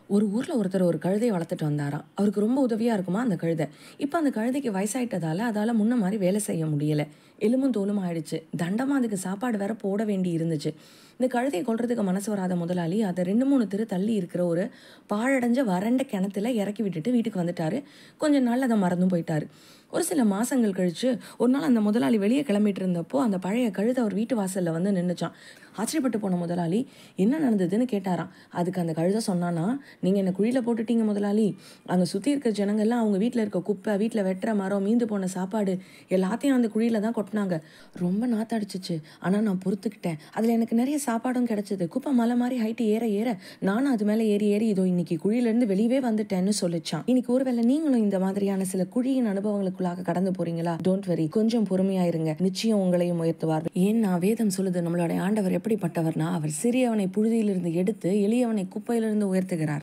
ஒரு ஊரில் ஒருத்தர் ஒரு கழுதையை வளர்த்துட்டு வந்தாராம் அவருக்கு ரொம்ப உதவியாக இருக்குமா அந்த கழுதை இப்போ அந்த கழுதைக்கு வயசாயிட்டதால அதால் முன்ன மாதிரி வேலை செய்ய முடியலை எலும்பும் தோலும் ஆயிடுச்சு தண்டமாக அதுக்கு சாப்பாடு வேற போட வேண்டி இருந்துச்சு இந்த கழுதையை கொல்றதுக்கு மனசு வராத முதலாளி அதை ரெண்டு மூணு தெரு தள்ளி இருக்கிற ஒரு பாழடைஞ்ச வறண்ட கிணத்துல இறக்கி விட்டுட்டு வீட்டுக்கு வந்துட்டாரு கொஞ்ச நாள் அதை மறந்தும் போயிட்டாரு ஒரு சில மாசங்கள் கழிச்சு ஒரு நாள் அந்த முதலாளி வெளியே கிளம்பிட்டு இருந்தப்போ அந்த பழைய கழுதை அவர் வீட்டு வாசல்ல வந்து நின்றுச்சான் ஆச்சரியப்பட்டு போன முதலாளி என்ன நடந்ததுன்னு கேட்டாராம் அதுக்கு அந்த கழுதை சொன்னானா நீங்கள் என்ன குழியில் போட்டுட்டீங்க முதலாளி அங்கே சுற்றி இருக்கிற ஜனங்கள்லாம் அவங்க வீட்டில் இருக்க குப்பை வீட்டில் வெட்டுற மரம் மீந்து போன சாப்பாடு எல்லாத்தையும் அந்த குழியில் தான் கொட்டினாங்க ரொம்ப நாத்தடிச்சிச்சு ஆனால் நான் பொறுத்துக்கிட்டேன் அதில் எனக்கு நிறைய சாப்பாடும் கிடைச்சது குப்பை மலை மாதிரி ஹைட்டு ஏற ஏற நானும் அது மேலே ஏறி ஏறி இதோ இன்னைக்கு குழியிலேருந்து வெளியவே வந்துட்டேன்னு சொல்லிச்சான் இன்னைக்கு ஒருவேளை நீங்களும் இந்த மாதிரியான சில குழியின் அனுபவங்களுக்குள்ளாக கடந்து போறீங்களா டோன்ட் வெரி கொஞ்சம் பொறுமையா இருங்க நிச்சயம் உங்களையும் உயர்த்துவார் ஏன்னா வேதம் சொல்லுது நம்மளுடைய ஆண்டவர் எப்படிப்பட்டவர்னா அவர் சிறியவனை புழுதியிலிருந்து எடுத்து எளியவனை குப்பையிலிருந்து உயர்த்துகிறார்